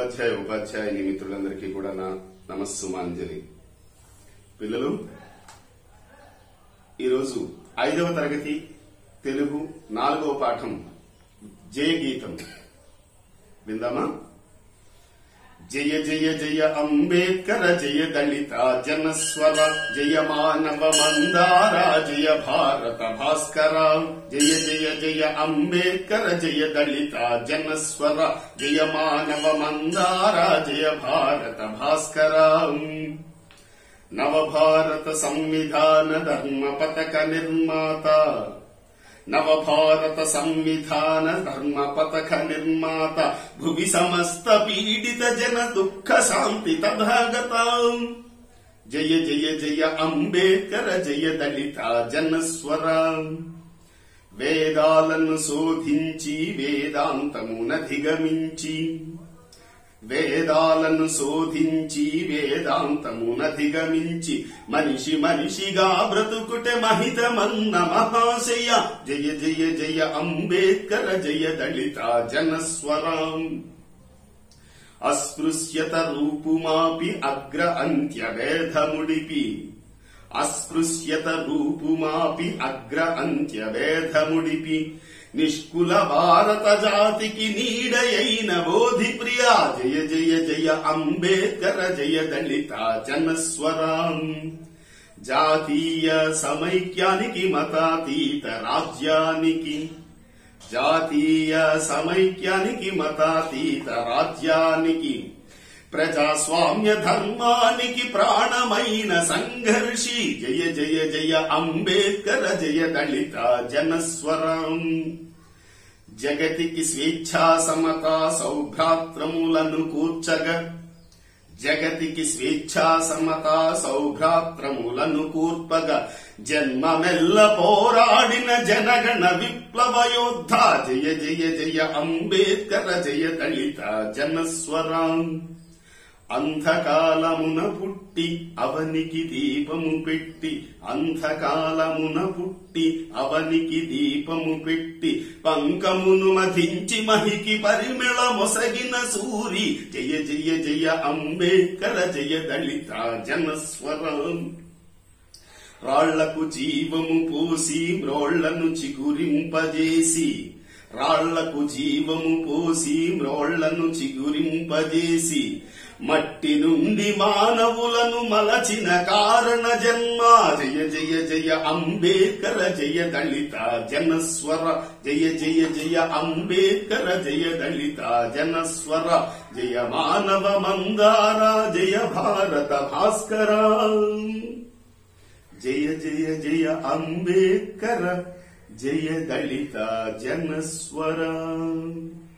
ఉపాధ్యాయ ఉపాధ్యాయుని మిత్రులందరికీ కూడా నా నమస్సుమాంజలి పిల్లలు ఈరోజు ఐదవ తరగతి తెలుగు నాలుగవ పాఠం జయ గీతం విందామా జయ జయ జయ అంబేద్కర జయ దళిత జనస్వర జయ మానవ మందార జయ భారత భాస్కర జయ జయ జయ అంబేద్కర జయ దళిత జనస్వర జయ మానవ మందార జయ భారత భాస్కర నవభారత సంవిధాన ధర్మ పథక నిర్మాత నవభారత సంవిధాన ధర్మ పథక నిర్మాత భువి సమస్త పీడిత జన దుఃఖ శాంతి తథాగత జయ జయ జయ అంబేద్కర జయ దళిత జనస్వర వేదాలను శోధించి వేదాంతమునధిగమించి వేదాలను శోధించి వేదాంతమునధిగమించి మనిషి మనిషిగా బ్రతుకుటే మహితమన్న మహాశయ జయ జయ జయ అంబేద్కర జయ దళిత జనస్వరం అస్పృశ్యత రూపుమాపి అగ్ర అంత్య వేధముడిపి అస్పృశ్యత రూపుమాపి అగ్ర అంత్య వేధముడిపి నిష్కుల భారత జాతికి నీడయైన బోధి ప్రియా జయ జయ జయ అంబేద్కర జయ దళిత జనస్వరం జాతీయ సమైక్యానికి మతాతీత రాజ్యానికి జాతీయ సమైక్యానికి మతాతీత రాజ్యానికి ప్రజాస్వామ్య ధర్మానికి ప్రాణమైన సంఘర్షి జయ జయ జయ అంబేద్కర జయ దళిత జనస్వరం జగతికి స్వేచ్ఛా సమతా సౌభ్రాత్రములను కూర్చగా జగతికి స్వేచ్ఛా సమతా సౌభ్రాత్రములను కూర్పగా జన్మమెల్ల పోరాడిన జనగణ విప్లవ యోద్ధ జయ జయ జయ అంబేద్కర జయ దళిత జనస్వరం అంధకాలమున పుట్టి అవనికి దీపము పెట్టి అంధకాలమున పుట్టి అవనికి దీపము పెట్టి పంకమును మధించి మహికి పరిమళ మొసగిన సూరి జయ జయ జయ అంబేద్కర జయ దళిత జనస్వరం రాళ్లకు జీవము పోసి మ్రోళ్లను చిగురింపజేసి రాళ్లకు జీవము పోసి మ్రోళ్లను చిగురింపజేసి మట్టి నుండి మానవులను మలచిన కారణ జన్మ జయ జయ జయ అంబేద్కర జయ దళిత జనస్వర జయ జయ జయ అంబేద్కర జయ దళిత జనస్వర జయ మానవ మందార జయ భారత భాస్కర జయ జయ జయ అంబేద్కర జయ దళిత జనస్వర